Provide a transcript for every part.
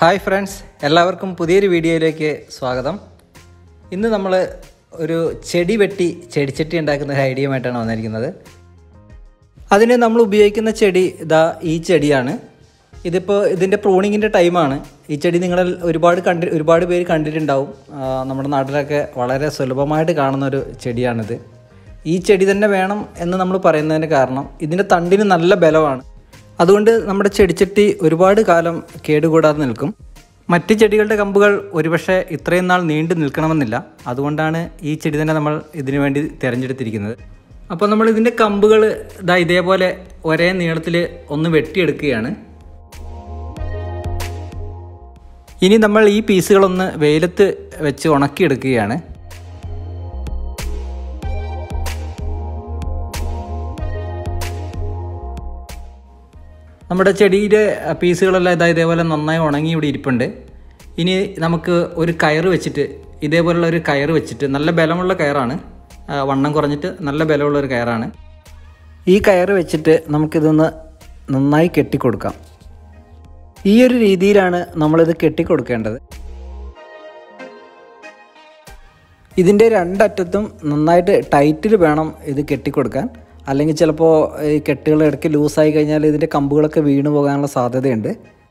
hi friends എല്ലാവർക്കും പുതിയൊരു വീഡിയോയിലേക്ക് സ്വാഗതം ഇന്ന് നമ്മൾ ഒരു ചെടി വെട്ടി ചെടിച്ചട്ടി ഉണ്ടാക്കുന്ന ഒരു ഐഡിയയുമായിട്ടാണ് വന്നിരിക്കുന്നത് അതിന് നമ്മൾ ഉപയോഗിക്കുന്ന ചെടി ഇതാ ഈ ചെടിയാണ് ഇതിപ്പോൾ ഇതിൻ്റെ പ്രൂണിങ്ങിൻ്റെ ടൈമാണ് ഈ ചെടി നിങ്ങൾ ഒരുപാട് കണ്ടി ഒരുപാട് പേര് കണ്ടിട്ടുണ്ടാവും ആ, നമ്മുടെ നാട്ടിലൊക്കെ വളരെ സുലഭമായിട്ട് കാണുന്ന ഒരു ചെടിയാണിത് ഈ ചെടി തന്നെ വേണം എന്ന് നമ്മൾ പറയുന്നതിന് കാരണം ഇതിൻ്റെ തണ്ടിന് നല്ല ബലമാണ് അതുകൊണ്ട് നമ്മുടെ ചെടിച്ചട്ടി ഒരുപാട് കാലം കേടുകൂടാതെ നിൽക്കും മറ്റ് ചെടികളുടെ കമ്പുകൾ ഒരുപക്ഷെ ഇത്രയും നാൾ നീണ്ടു നിൽക്കണമെന്നില്ല അതുകൊണ്ടാണ് ഈ ചെടി തന്നെ നമ്മൾ ഇതിനു വേണ്ടി തിരഞ്ഞെടുത്തിരിക്കുന്നത് അപ്പോൾ നമ്മൾ ഇതിൻ്റെ കമ്പുകൾ ഇതാ ഇതേപോലെ ഒരേ നീളത്തിൽ ഒന്ന് വെട്ടിയെടുക്കുകയാണ് ഇനി നമ്മൾ ഈ പീസുകളൊന്ന് വെയിലത്ത് വെച്ച് ഉണക്കിയെടുക്കുകയാണ് നമ്മുടെ ചെടിയുടെ പീസുകളെല്ലാം ഇതാ ഇതേപോലെ നന്നായി ഉണങ്ങി ഇവിടെ ഇരിപ്പുണ്ട് ഇനി നമുക്ക് ഒരു കയറ് വെച്ചിട്ട് ഇതേപോലുള്ള ഒരു കയറ് വെച്ചിട്ട് നല്ല ബലമുള്ള കയറാണ് ആ, വണ്ണം കുറഞ്ഞിട്ട് നല്ല ബലമുള്ള ഒരു കയറാണ് ഈ കയറ് വെച്ചിട്ട് നമുക്കിതൊന്ന് നന്നായി കെട്ടിക്കൊടുക്കാം ഈ ഒരു രീതിയിലാണ് നമ്മളിത് കെട്ടിക്കൊടുക്കേണ്ടത് ഇതിൻ്റെ രണ്ടറ്റത്തും നന്നായിട്ട് ടൈറ്റിൽ വേണം ഇത് കെട്ടിക്കൊടുക്കാൻ അല്ലെങ്കിൽ ചിലപ്പോൾ ഈ കെട്ടുകൾ ഇടയ്ക്ക് ലൂസായി കഴിഞ്ഞാൽ ഇതിൻ്റെ കമ്പുകളൊക്കെ വീണു പോകാനുള്ള സാധ്യതയുണ്ട്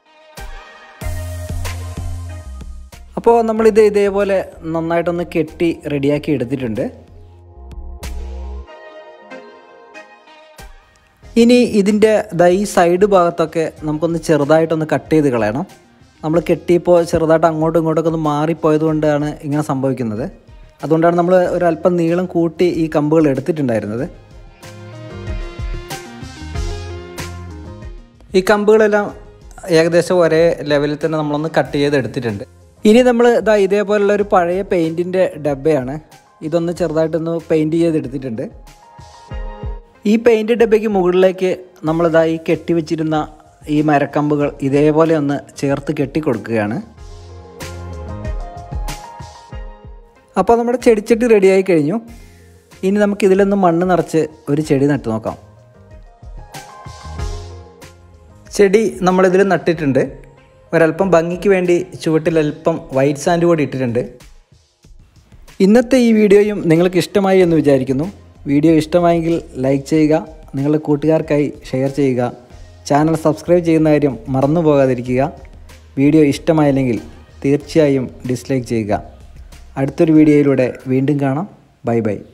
അപ്പോൾ നമ്മളിത് ഇതേപോലെ നന്നായിട്ടൊന്ന് കെട്ടി റെഡിയാക്കി എടുത്തിട്ടുണ്ട് ഇനി ഇതിൻ്റെ ദാ ഈ സൈഡ് ഭാഗത്തൊക്കെ നമുക്കൊന്ന് ചെറുതായിട്ടൊന്ന് കട്ട് ചെയ്ത് കളയണം നമ്മൾ കെട്ടിയപ്പോൾ ചെറുതായിട്ട് അങ്ങോട്ടും ഇങ്ങോട്ടൊക്കെ ഒന്ന് മാറിപ്പോയത് കൊണ്ടാണ് ഇങ്ങനെ സംഭവിക്കുന്നത് അതുകൊണ്ടാണ് നമ്മൾ ഒരല്പം നീളം കൂട്ടി ഈ കമ്പുകൾ എടുത്തിട്ടുണ്ടായിരുന്നത് ഈ കമ്പുകളെല്ലാം ഏകദേശം ഒരേ ലെവലിൽ തന്നെ നമ്മളൊന്ന് കട്ട് ചെയ്ത് എടുത്തിട്ടുണ്ട് ഇനി നമ്മൾ ഇതാ ഇതേപോലുള്ള ഒരു പഴയ പെയിൻറ്റിൻ്റെ ഡബ്ബയാണ് ഇതൊന്ന് ചെറുതായിട്ടൊന്ന് പെയിൻറ്റ് ചെയ്തെടുത്തിട്ടുണ്ട് ഈ പെയിൻറ് ഡബ്ബയ്ക്ക് മുകളിലേക്ക് നമ്മളിതാ ഈ കെട്ടി വെച്ചിരുന്ന ഈ മരക്കമ്പുകൾ ഇതേപോലെ ഒന്ന് ചേർത്ത് കെട്ടിക്കൊടുക്കുകയാണ് അപ്പോൾ നമ്മുടെ ചെടിച്ചട്ടി റെഡിയായി കഴിഞ്ഞു ഇനി നമുക്ക് ഇതിലൊന്ന് മണ്ണ് നിറച്ച് ഒരു ചെടി നട്ടു നോക്കാം ചെടി നമ്മളിതിൽ നട്ടിട്ടുണ്ട് ഒരല്പം ഭംഗിക്ക് വേണ്ടി ചുവട്ടിൽ അല്പം വൈറ്റ് സാൻഡ് കൂടി ഇട്ടിട്ടുണ്ട് ഇന്നത്തെ ഈ വീഡിയോയും നിങ്ങൾക്ക് ഇഷ്ടമായി എന്ന് വിചാരിക്കുന്നു വീഡിയോ ഇഷ്ടമായെങ്കിൽ ലൈക്ക് ചെയ്യുക നിങ്ങളുടെ കൂട്ടുകാർക്കായി ഷെയർ ചെയ്യുക ചാനൽ സബ്സ്ക്രൈബ് ചെയ്യുന്ന കാര്യം മറന്നു പോകാതിരിക്കുക വീഡിയോ ഇഷ്ടമായില്ലെങ്കിൽ തീർച്ചയായും ഡിസ്ലൈക്ക് ചെയ്യുക അടുത്തൊരു വീഡിയോയിലൂടെ വീണ്ടും കാണാം ബൈ ബൈ